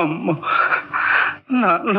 అమ్మో నాన్న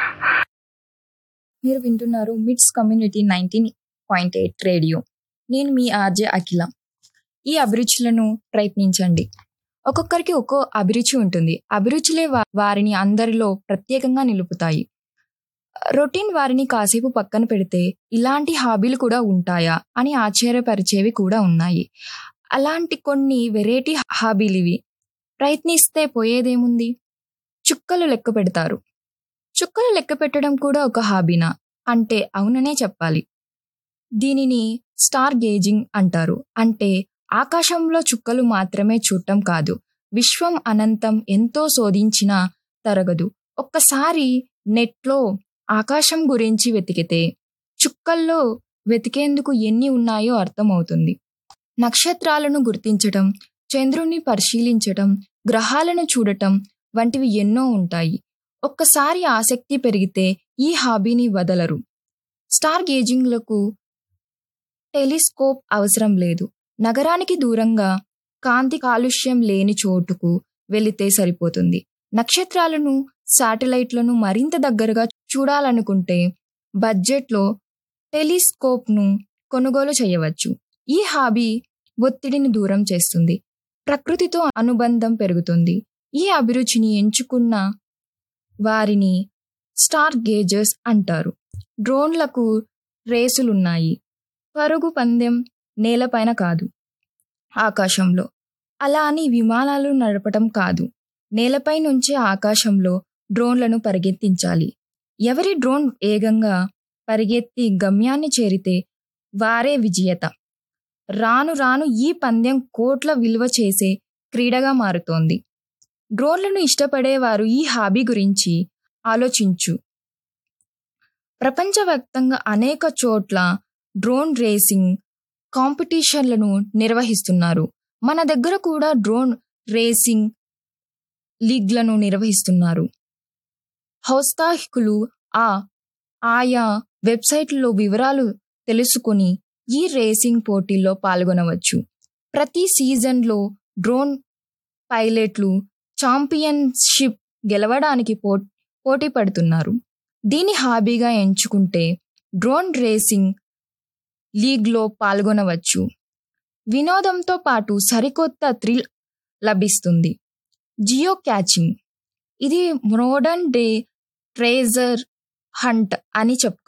మీరు వింటున్నారు Mids community nineteen point eight radio నేను మీ ఆర్జే అఖిల ఈ అభిరుచులను ప్రయత్నించండి ఒక్కొక్కరికి ఒక్కో అభిరుచి ఉంటుంది అభిరుచులే వా- వారిని అందరిలో ప్రత్యేకంగా నిలుపుతాయి రొటీన్ వారిని కాసేపు పక్కన పెడితే ఇలాంటి హాబీలు కూడా ఉంటాయా అని ఆశ్చర్యపరిచేవి కూడా ఉన్నాయి అలాంటి కొన్ని వెరైటీ హాబీలు ఇవి ప్రయత్నిస్తే పోయేదేముంది చుక్కలు లెక్క పెడతారు చుక్కలు లెక్క పెట్టడం కూడా ఒక హాబీనా అంటే అవుననే చెప్పాలి దీనిని స్టార్ గేజింగ్ అంటారు అంటే ఆకాశంలో చుక్కలు మాత్రమే చూడటం కాదు విశ్వం అనంతం ఎంతో శోధించినా తరగదు ఒక్కసారి నెట్లో ఆకాశం గురించి వెతికితే చుక్కల్లో వెతికేందుకు ఎన్ని ఉన్నాయో అర్థమవుతుంది నక్షత్రాలను గుర్తించటం చంద్రుణ్ణి పరిశీలించటం గ్రహాలను చూడటం వంటివి ఎన్నో ఉంటాయి ఒక్కసారి ఆసక్తి పెరిగితే ఈ హాబీని వదలరు స్టార్ గేజింగ్లకు టెలిస్కోప్ అవసరం లేదు నగరానికి దూరంగా కాంతి కాలుష్యం లేని చోటుకు వెళితే సరిపోతుంది నక్షత్రాలను శాటిలైట్లను మరింత దగ్గరగా చూడాలనుకుంటే బడ్జెట్లో టెలిస్కోప్ను కొనుగోలు చేయవచ్చు ఈ హాబీ ఒత్తిడిని దూరం చేస్తుంది ప్రకృతితో అనుబంధం పెరుగుతుంది ఈ అభిరుచిని ఎంచుకున్న వారిని స్టార్ గేజర్స్ అంటారు డ్రోన్లకు రేసులున్నాయి పరుగు పందెం నేలపైన కాదు ఆకాశంలో అలా అని విమానాలు నడపటం కాదు నేలపై నుంచి ఆకాశంలో డ్రోన్లను పరిగెత్తించాలి ఎవరి డ్రోన్ వేగంగా పరిగెత్తి గమ్యాన్ని చేరితే వారే విజేత రాను రాను ఈ పందెం కోట్ల విలువ చేసే క్రీడగా మారుతోంది డ్రోన్లను ఇష్టపడేవారు ఈ హాబీ గురించి ఆలోచించు ప్రపంచవ్యాప్తంగా అనేక చోట్ల డ్రోన్ రేసింగ్ కాంపిటీషన్లను నిర్వహిస్తున్నారు మన దగ్గర కూడా డ్రోన్ రేసింగ్ లీగ్లను నిర్వహిస్తున్నారు ఔత్సాహికులు ఆ ఆయా వెబ్సైట్లలో వివరాలు తెలుసుకుని ఈ రేసింగ్ పోటీల్లో పాల్గొనవచ్చు ప్రతి సీజన్లో డ్రోన్ పైలట్లు ఛాంపియన్షిప్ గెలవడానికి పో పోటీ పడుతున్నారు దీని హాబీగా ఎంచుకుంటే డ్రోన్ రేసింగ్ లీగ్లో పాల్గొనవచ్చు వినోదంతో పాటు సరికొత్త థ్రిల్ లభిస్తుంది జియో క్యాచింగ్ ఇది మోడర్న్ డే ట్రేజర్ హంట్ అని చెప్